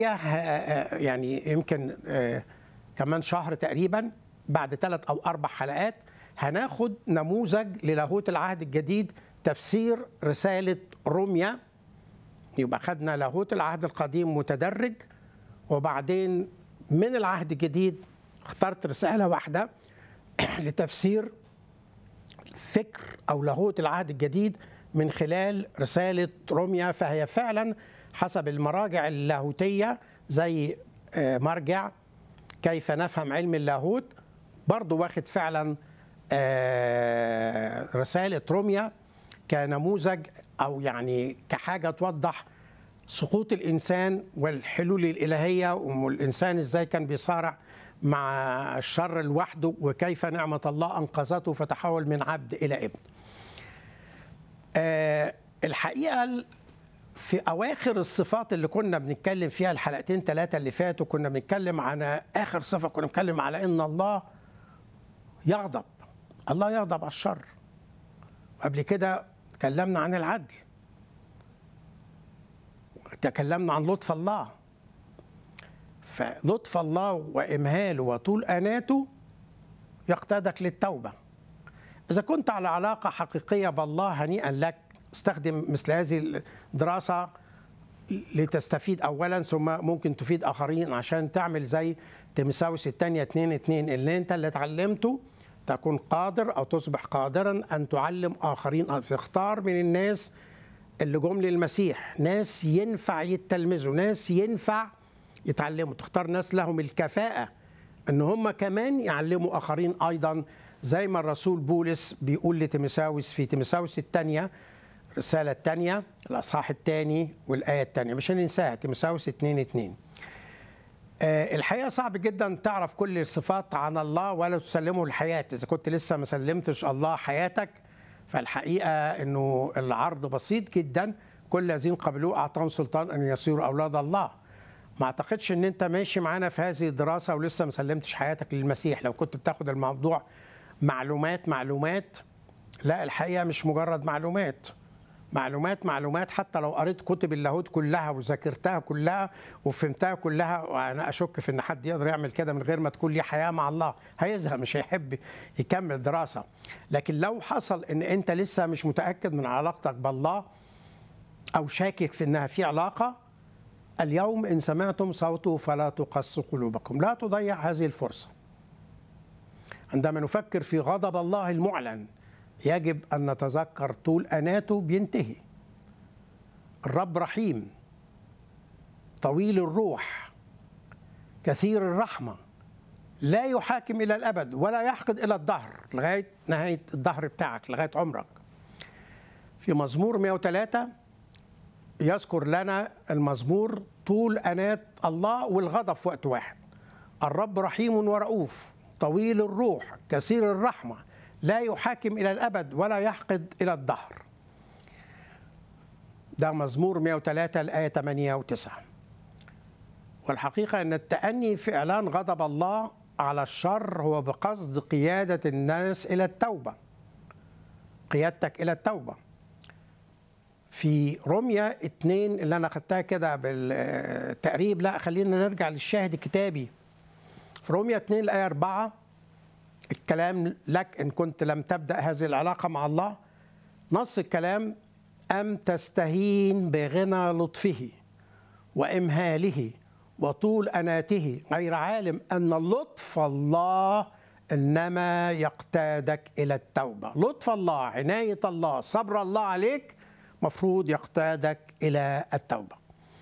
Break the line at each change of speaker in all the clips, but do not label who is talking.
يعني يمكن كمان شهر تقريبا بعد ثلاث او اربع حلقات هناخد نموذج للاهوت العهد الجديد تفسير رساله روميا يبقى خدنا لاهوت العهد القديم متدرج وبعدين من العهد الجديد اخترت رساله واحده لتفسير فكر او لاهوت العهد الجديد من خلال رساله روميا فهي فعلا حسب المراجع اللاهوتيه زي مرجع كيف نفهم علم اللاهوت برضه واخد فعلا رساله روميا كنموذج او يعني كحاجه توضح سقوط الانسان والحلول الالهيه والانسان ازاي كان بيصارع مع الشر لوحده وكيف نعمه الله انقذته فتحول من عبد الى ابن. أه الحقيقه في اواخر الصفات اللي كنا بنتكلم فيها الحلقتين ثلاثه اللي فاتوا كنا بنتكلم عن اخر صفه كنا بنتكلم على ان الله يغضب الله يغضب على الشر وقبل كده تكلمنا عن العدل تكلمنا عن لطف الله فلطف الله وامهاله وطول اناته يقتادك للتوبه اذا كنت على علاقه حقيقيه بالله هنيئا لك استخدم مثل هذه الدراسه لتستفيد اولا ثم ممكن تفيد اخرين عشان تعمل زي تمساوس الثانيه 2 2 اللي انت اللي اتعلمته تكون قادر او تصبح قادرا ان تعلم اخرين او تختار من الناس اللي جم للمسيح ناس ينفع يتلمذوا ناس ينفع يتعلموا تختار ناس لهم الكفاءه ان هم كمان يعلموا اخرين ايضا زي ما الرسول بولس بيقول لتيمساوس في تيمساوس الثانيه الرسالة الثانية الأصحاح الثاني والآية الثانية مش هننساها تيمساوس 2 2 أه الحقيقة صعب جدا تعرف كل الصفات عن الله ولا تسلمه الحياة إذا كنت لسه ما سلمتش الله حياتك فالحقيقة أنه العرض بسيط جدا كل الذين قبلوه أعطاهم سلطان أن يصيروا أولاد الله ما أعتقدش أن أنت ماشي معانا في هذه الدراسة ولسه ما سلمتش حياتك للمسيح لو كنت بتاخد الموضوع معلومات معلومات لا الحقيقة مش مجرد معلومات معلومات معلومات حتى لو قريت كتب اللاهوت كلها وذاكرتها كلها وفهمتها كلها وانا اشك في ان حد يقدر يعمل كده من غير ما تكون ليه حياه مع الله هيزهق مش هيحب يكمل دراسه لكن لو حصل ان انت لسه مش متاكد من علاقتك بالله او شاكك في انها في علاقه اليوم ان سمعتم صوته فلا تقسوا قلوبكم لا تضيع هذه الفرصه عندما نفكر في غضب الله المعلن يجب أن نتذكر طول أناته بينتهي الرب رحيم طويل الروح كثير الرحمة لا يحاكم إلى الأبد ولا يحقد إلى الدهر لغاية نهاية الدهر بتاعك لغاية عمرك في مزمور 103 يذكر لنا المزمور طول أنات الله والغضب في وقت واحد الرب رحيم ورؤوف طويل الروح كثير الرحمه لا يحاكم إلى الأبد ولا يحقد إلى الدهر ده مزمور 103 الآية 8 و9 والحقيقة أن التأني في إعلان غضب الله على الشر هو بقصد قيادة الناس إلى التوبة قيادتك إلى التوبة في روميا اتنين اللي أنا خدتها كده بالتقريب لا خلينا نرجع للشاهد الكتابي في روميا 2 الآية 4 الكلام لك إن كنت لم تبدأ هذه العلاقة مع الله نص الكلام أم تستهين بغنى لطفه وإمهاله وطول أناته غير عالم أن لطف الله إنما يقتادك إلى التوبة لطف الله عناية الله صبر الله عليك مفروض يقتادك إلى التوبة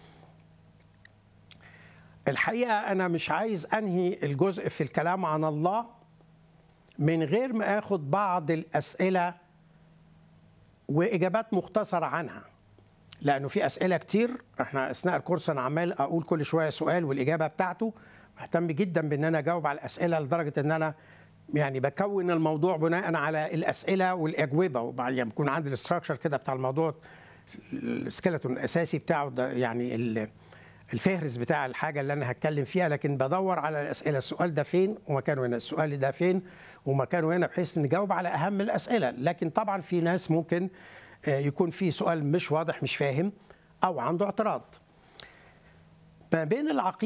الحقيقة أنا مش عايز أنهي الجزء في الكلام عن الله من غير ما اخد بعض الاسئله واجابات مختصره عنها لانه في اسئله كتير احنا اثناء الكورس انا عمال اقول كل شويه سؤال والاجابه بتاعته مهتم جدا بان انا اجاوب على الاسئله لدرجه ان انا يعني بكون الموضوع بناء على الاسئله والاجوبه وبعدين بيكون عندي الاستراكشر كده بتاع الموضوع السكيلتون الاساسي بتاعه ده يعني الفهرس بتاع الحاجه اللي انا هتكلم فيها لكن بدور على الاسئله السؤال ده فين ومكانه هنا السؤال ده فين ومكانه هنا بحيث نجاوب على اهم الاسئله لكن طبعا في ناس ممكن يكون في سؤال مش واضح مش فاهم او عنده اعتراض ما بين العقيدة